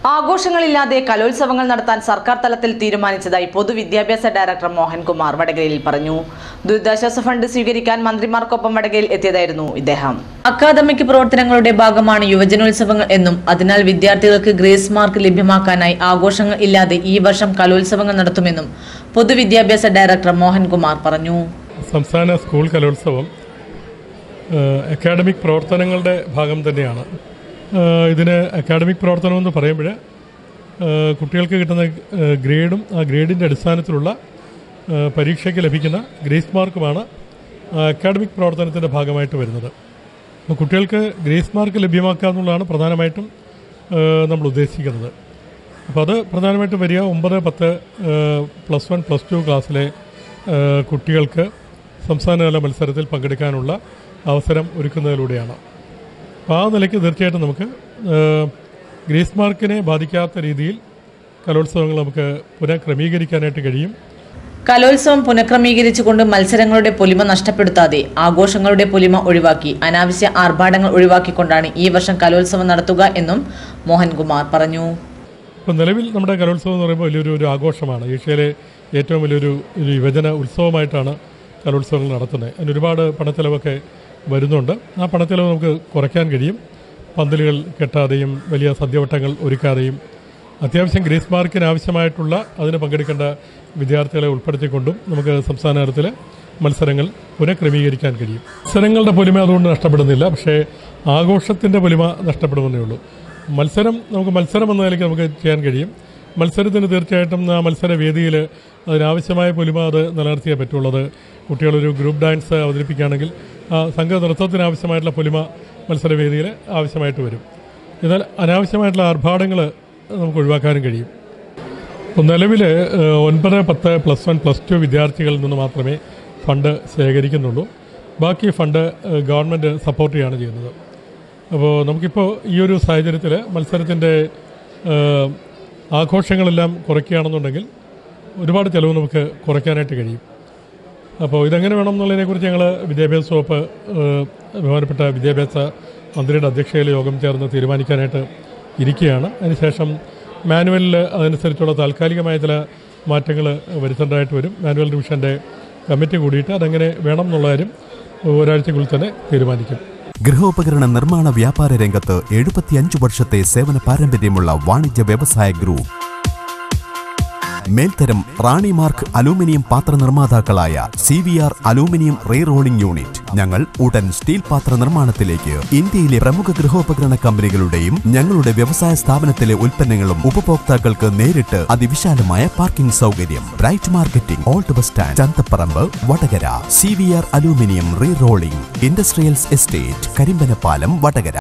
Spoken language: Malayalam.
ആഘോഷങ്ങളില്ലാതെ കലോത്സവങ്ങൾ നടത്താൻ സർക്കാർ തലത്തിൽ തീരുമാനിച്ചതായി പൊതുവിദ്യാഭ്യാസ ഡയറക്ടർ മോഹൻകുമാർ വടകരയിൽ പറഞ്ഞു ദുരിതാശ്വാസ ഫണ്ട് സ്വീകരിക്കാൻ മന്ത്രിമാർക്കൊപ്പം വടകരയിൽ എത്തിയതായിരുന്നു ഇദ്ദേഹം അക്കാദമിക് പ്രവർത്തനങ്ങളുടെ ഭാഗമാണ് യുവജനോത്സവങ്ങൾ എന്നും അതിനാൽ വിദ്യാർത്ഥികൾക്ക് ഗ്രേസ് മാർക്ക് ലഭ്യമാക്കാനായി ആഘോഷങ്ങൾ ഇല്ലാതെ ഈ വർഷം കലോത്സവങ്ങൾ നടത്തുമെന്നും പൊതുവിദ്യാഭ്യാസ ഡയറക്ടർ മോഹൻകുമാർ പറഞ്ഞു സംസ്ഥാന സ്കൂൾ കലോത്സവം ഏഹ്, അക്കാഡമിക് പ്രവർത്തനങ്ങളുടെ ഭാഗം തന്നെയാണ് ഏഹ്, ഇതിന് അക്കാഡമിക് പ്രവർത്തനം എന്ന് പറയുമ്പോൾ ഏഹ്, കുട്ടികൾക്ക് കിട്ടുന്ന ഏഹ്, ഗ്രേഡും ആ ഗ്രേഡിൻ്റെ അടിസ്ഥാനത്തിലുള്ള ഏഹ്, പരീക്ഷയ്ക്ക് ലഭിക്കുന്ന ഗ്രേസ് മാർക്കുമാണ് ആ അക്കാഡമിക് പ്രവർത്തനത്തിൻ്റെ ഭാഗമായിട്ട് വരുന്നത് അപ്പോൾ കുട്ടികൾക്ക് ഗ്രേസ് മാർക്ക് ലഭ്യമാക്കുക എന്നുള്ളതാണ് പ്രധാനമായിട്ടും ഏഹ്, നമ്മൾ ഉദ്ദേശിക്കുന്നത് അപ്പോൾ അത് പ്രധാനമായിട്ടും വരിക ഒമ്പത് പത്ത് പ്ലസ് വൺ പ്ലസ് ടു ക്ലാസ്സിലെ ഏഹ്, കുട്ടികൾക്ക് സംസ്ഥാനതല മത്സരത്തിൽ പങ്കെടുക്കാനുള്ള അവസരം ഒരുക്കുന്നതിലൂടെയാണ് അപ്പോൾ ആ നിലയ്ക്ക് തീർച്ചയായിട്ടും നമുക്ക് ഏഹ്, ഗ്രേസ് മാർക്കിനെ ബാധിക്കാത്ത രീതിയിൽ കലോത്സവങ്ങൾ നമുക്ക് പുനഃക്രമീകരിക്കാനായിട്ട് കഴിയും കലോത്സവം പുനഃക്രമീകരിച്ചുകൊണ്ട് മത്സരങ്ങളുടെ പൊലിമ നഷ്ടപ്പെടുത്താതെ ആഘോഷങ്ങളുടെ പൊലിമ ഒഴിവാക്കി അനാവശ്യ ആർഭാടങ്ങൾ ഒഴിവാക്കിക്കൊണ്ടാണ് ഈ വർഷം കലോത്സവം നടത്തുക എന്നും മോഹൻകുമാർ പറഞ്ഞു ഇപ്പോൾ നിലവിൽ നമ്മുടെ കലോത്സവം എന്ന് പറയുമ്പോൾ വലിയൊരു ഒരു ആഘോഷമാണ് ഏഷ്യയിലെ ഏറ്റവും വലിയൊരു ഒരു യുവജന ഉത്സവമായിട്ടാണ് കലോത്സവങ്ങൾ നടത്തുന്നത് അതിന് ഒരുപാട് പണച്ചെലവൊക്കെ വരുന്നുണ്ട് ആ പണച്ചെലവ് നമുക്ക് കുറയ്ക്കാൻ കഴിയും പന്തലുകൾ കെട്ടാതെയും വലിയ സദ്യവട്ടങ്ങൾ ഒരുക്കാതെയും അത്യാവശ്യം ഗ്രേസ് മാർക്കിന് ആവശ്യമായിട്ടുള്ള അതിന് പങ്കെടുക്കേണ്ട വിദ്യാർത്ഥികളെ ഉൾപ്പെടുത്തിക്കൊണ്ടും നമുക്ക് സംസ്ഥാന തലത്തിൽ മത്സരങ്ങൾ പുനഃക്രമീകരിക്കാൻ കഴിയും മത്സരങ്ങളുടെ പൊലിമ അതുകൊണ്ട് നഷ്ടപ്പെടുന്നില്ല പക്ഷേ ആഘോഷത്തിൻ്റെ പൊലിമ നഷ്ടപ്പെടുമെന്നേ ഉള്ളൂ മത്സരം നമുക്ക് മത്സരം എന്ന നിലയ്ക്ക് നമുക്ക് ചെയ്യാൻ കഴിയും മത്സരത്തിന് തീർച്ചയായിട്ടും ആ മത്സര വേദിയിൽ അതിനാവശ്യമായ പൊലിമ അത് നിലനിർത്തിയേ പറ്റുള്ളത് കുട്ടികളൊരു ഗ്രൂപ്പ് ഡാൻസ് അവതരിപ്പിക്കുകയാണെങ്കിൽ ആ സംഘ നൃത്തത്തിന് ആവശ്യമായിട്ടുള്ള പൊലിമ മത്സരവേദിയിൽ ആവശ്യമായിട്ട് വരും എന്നാൽ അനാവശ്യമായിട്ടുള്ള ആർഭാടങ്ങൾ നമുക്ക് ഒഴിവാക്കാനും കഴിയും അപ്പോൾ നിലവിൽ ഒൻപത് പത്ത് പ്ലസ് വൺ പ്ലസ് ടു വിദ്യാർത്ഥികളിൽ നിന്ന് മാത്രമേ ഫണ്ട് ശേഖരിക്കുന്നുള്ളൂ ബാക്കി ഫണ്ട് ഏഹ്, ഗവൺമെൻറ് സപ്പോർട്ട് ചെയ്യുകയാണ് ചെയ്യുന്നത് അപ്പോൾ നമുക്കിപ്പോൾ ഈ ഒരു സാഹചര്യത്തിൽ മത്സരത്തിൻ്റെ ഏഹ്, ആഘോഷങ്ങളെല്ലാം കുറയ്ക്കുകയാണെന്നുണ്ടെങ്കിൽ ഒരുപാട് ചിലവ് നമുക്ക് കുറയ്ക്കാനായിട്ട് കഴിയും അപ്പോൾ ഇതെങ്ങനെ വേണം എന്നുള്ളതിനെക്കുറിച്ച് ഞങ്ങൾ വിദ്യാഭ്യാസ വകുപ്പ് ഏഹ്, ബഹുമാനപ്പെട്ട വിദ്യാഭ്യാസ മന്ത്രിയുടെ അധ്യക്ഷതയിൽ യോഗം ചേർന്ന് തീരുമാനിക്കാനായിട്ട് ഇരിക്കുകയാണ് അതിനുശേഷം മാനുവലിൽ അതനുസരിച്ചുള്ള താൽക്കാലികമായ ചില മാറ്റങ്ങൾ വരുത്തേണ്ടതായിട്ട് വരും മാനുവൽ റിവിഷൻ്റെ കമ്മിറ്റി കൂടിയിട്ട് അതെങ്ങനെ വേണം എന്നുള്ള കാര്യം ഒരാഴ്ചക്കുള്ളിൽ തന്നെ തീരുമാനിക്കും ഗൃഹോപകരണ നിർമ്മാണ വ്യാപാര രംഗത്ത് എഴുപത്തിയഞ്ച് വർഷത്തെ സേവന പാരമ്പര്യമുള്ള വാണിജ്യ വ്യവസായ ഗ്രൂപ്പ് മേൽത്തരം റാണി മാർക്ക് അലൂമിനിയം പാത്ര നിർമ്മാതാക്കളായ C V R aluminium re rolling unit ഞങ്ങൾ ഉടൻ സ്റ്റീൽ പാത്ര നിർമ്മാണത്തിലേക്ക് ഇന്ത്യയിലെ പ്രമുഖ ഗൃഹോപകരണ കമ്പനികളുടെയും ഞങ്ങളുടെ വ്യവസായ സ്ഥാപനത്തിലെ ഉൽപ്പന്നങ്ങളും ഉപഭോക്താക്കൾക്ക് നേരിട്ട് അതിവിശാലമായ പാർക്കിംഗ് സൗകര്യം bright marketing old bus stand Chanthapparambu Vadakara C V R aluminium re rolling industrials estate Karimbanapalam Vadakara